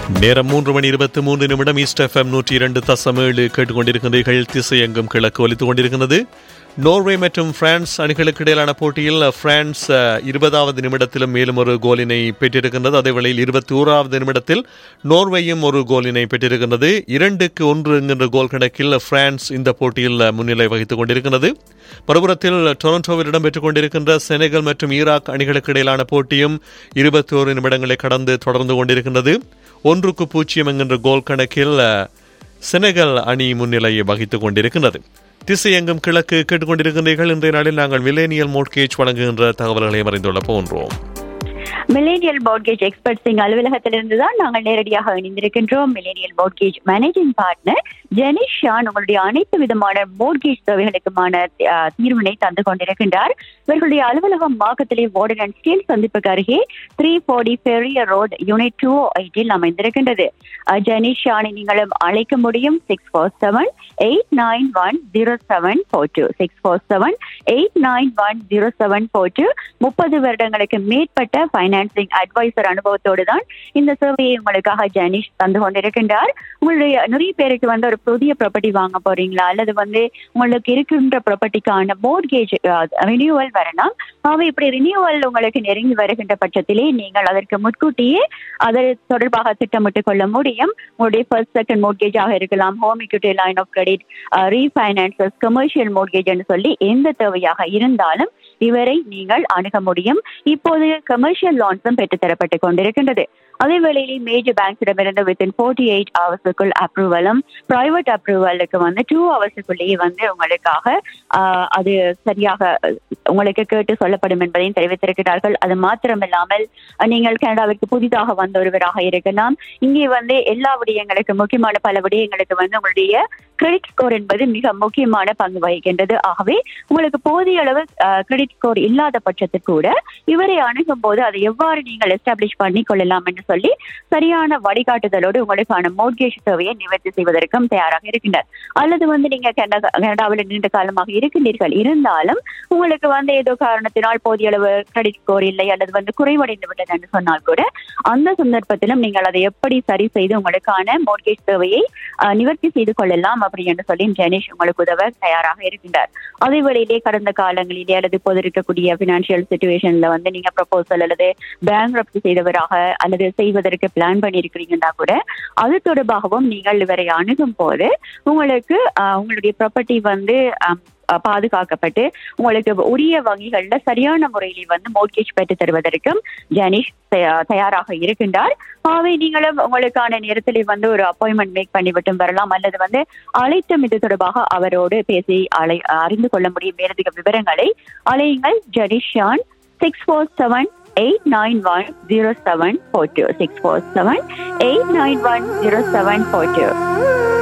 நேரம் மூன்று மணி இருபத்தி மூன்று நிமிடம் ஈஸ்ட் எஃப்எம் நூற்றி இரண்டு தசம் ஏழு கேட்டுக்கொண்டிருக்கின்றீர்கள் திசையெங்கும் கிழக்கு ஒலித்துக் கொண்டிருக்கிறது நோர்வே மற்றும் பிரான்ஸ் அணிகளுக்கு இடையிலான போட்டியில் பிரான்ஸ் அஹ், இருபதாவது நிமிடத்திலும் மேலும் ஒரு கோலினை பெற்றிருக்கின்றது அதே வேளையில் இருபத்தி ஓராவது நிமிடத்தில் நோர்வேயும் ஒரு கோலினை பெற்றிருக்கின்றது இரண்டுக்கு ஒன்று என்கின்ற கோல் கணக்கில் பிரான்ஸ் இந்த போட்டியில் முன்னிலை வகித்துக் கொண்டிருக்கிறது மறுபுறத்தில் டொரண்டோவில் இடம்பெற்றுக் கொண்டிருக்கின்ற செனகல் மற்றும் ஈராக் அணிகளுக்கு இடையிலான போட்டியும் இருபத்தி ஓரு நிமிடங்களை கடந்து தொடர்ந்து கொண்டிருக்கின்றது ஒன்றுக்கு பூஜ்ஜியம் என்கின்ற கோல் கணக்கில் அஹ், செனகல் அணி முன்னிலையை வகித்துக் கொண்டிருக்கின்றது திசையெங்கும் கிழக்கு கேட்டுக்கொண்டிருக்கின்றீர்கள் இன்றைய நாளில் நாங்கள் மில்லேனியல் மோட்கேஜ் வழங்குகின்ற தகவல்களையும் அறிந்துள்ள போன்றோம் மில்லேனியல் மோட்கேஜ் எக்ஸ்பர்ட்ஸின் அலுவலகத்திலிருந்து தான் நாங்கள் நேரடியாக இணைந்திருக்கின்றோம் millennial mortgage managing partner Jenish Shan உங்களுடைய அனைத்து விதமான மோட்கேஜ் தேவைகளுக்குமான அஹ், தீர்வினை தந்து கொண்டிருக்கின்றார் இவர்களுடைய அலுவலகம் மாக்கத்திலே வார்டன் அண்ட் ஸ்டீல் சந்திப்புக்கு அருகே த்ரீ ஃபோர்டி பெரிய ரோட் யூனிட் டூ எயிட்டில் அமைந்திருக்கின்றது அஹ், ஜெனிஷ் ஷானை நீங்களும் அழைக்க முடியும் six four seven eight nine one zero seven four two six four seven eight nine one zero seven four two முப்பது வருடங்களுக்கு மேற்பட்ட ஃபைனான்சிங் அட்வைசர் அனுபவத்தோடு தான் இந்த சேவையை உங்களுக்காக ஜெனிஷ் தந்து கொண்டிருக்கின்றார் உங்களுடைய நிறைய பேருக்கு வந்து ஒரு புதிய ப்ராப்பர்ட்டி வாங்க போறீங்களா அல்லது வந்து உங்களுக்கு இருக்கின்ற ப்ராப்பர்ட்டிக்கான மோர்கேஜ் ரினியூவல் வரலாம் அவை இப்படி ரினியூவல் உங்களுக்கு நெருங்கி வருகின்ற பட்சத்திலே நீங்கள் அதற்கு முன்கூட்டியே அது தொடர்பாக திட்டமிட்டுக் கொள்ள முடியும் உங்களுடைய ஃபர்ஸ்ட் செகண்ட் மோர்கேஜாக இருக்கலாம் home equity line of credit refinances commercial mortgage என்று சொல்லி எந்த தேவையாக இருந்தாலும் இவரை நீங்கள் அணுக முடியும் இப்போது கமர்ஷியல் லான்ஸும் பெற்றுத்தரப்பட்டு கொண்டிருக்கின்றது அதே வேளையிலே மேஜர் பேங்க்ஸிடமிருந்து வித்தின் ஃபோர்ட்டி எயிட் ஹவர்ஸுக்குள் அப்ரூவலும் பிரைவேட் அப்ரூவலுக்கு வந்து டூ ஹவர்ஸுக்குள்ளேயே வந்து உங்களுக்காக ஆஹ், அது சரியாக அஹ், உங்களுக்கு கேட்டு சொல்லப்படும் என்பதையும் தெரிவித்திருக்கிறார்கள் அது மாத்திரமில்லாமல் அஹ், நீங்கள் கனடாவிற்கு புதிதாக வந்த ஒருவராக இருக்கலாம் இங்கே வந்து எல்லா விடயங்களுக்கு முக்கியமான பல விடயங்களுக்கு வந்து உங்களுடைய கிரெடிட் ஸ்கோர் என்பது மிக முக்கியமான பங்கு வகிக்கின்றது ஆகவே உங்களுக்கு போதிய அளவு கிரெடிட் ஸ்கோர் இல்லாத பட்சத்தில் கூட இவரை அணுகும் போது அதை எவ்வாறு நீங்கள் எஸ்டாப்ளிஷ் பண்ணி கொள்ளலாம் என்று சொல்லி சரியான வழிகாட்டுதலோடு உங்களுக்கான மோட்கேஜ் தேவையை நிவர்த்தி செய்வதற்கும் தயாராக இருக்கின்றார் அல்லது வந்து நீங்க கனடா கனடாவில் நீண்ட காலமாக இருக்கின்றீர்கள் இருந்தாலும் உங்களுக்கு வந்து ஏதோ காரணத்தினால் போதிய அளவு கிரெடிட் ஸ்கோர் இல்லை அல்லது வந்து குறைவடைந்து விட்டது என்று சொன்னால் கூட அந்த சந்தர்ப்பத்திலும் நீங்கள் அதை எப்படி சரி செய்து உங்களுக்கான மோட்கேஜ் தேவையை அஹ், நிவர்த்தி செய்து கொள்ளலாம் அப்படி என்று சொல்லி ஜெனீஷ் உங்களுக்கு உதவ தயாராக இருக்கின்றார் அதே வேளையிலே கடந்த காலங்களிலே அல்லது இப்போது இருக்கக்கூடிய பினான்சியல் சுச்சுவேஷன்ல வந்து நீங்க ப்ரொபோசல் அல்லது பேங்க் செய்தவராக அல்லது செய்வதற்கு பிளான் பண்ணியிருக்கிறீங்கன்னா கூட அது தொடர்பாகவும் நீங்கள் இவரை அணுகும் போது உங்களுக்கு அஹ், உங்களுடைய ப்ராப்பர்ட்டி வந்து அம், அஹ், பாதுகாக்கப்பட்டு உங்களுக்கு உரிய வங்கிகள்ல சரியான முறையிலே வந்து மோட்கேஜ் பெற்று தருவதற்கும் ஜனீஷ் தயா- தயாராக இருக்கின்றார் ஆகவே நீங்களும் உங்களுக்கான நேரத்தில் வந்து ஒரு அப்பாயின்மெண்ட் மேக் பண்ணிவிட்டும் வரலாம் அல்லது வந்து அழைத்தும் இது தொடர்பாக அவரோடு பேசி அழை அறிந்து கொள்ள முடியும் மேலதிக விவரங்களை அழையுங்கள் ஜனிஷான் six four seven eight nine one zero seven four two six four seven eight nine one zero seven four two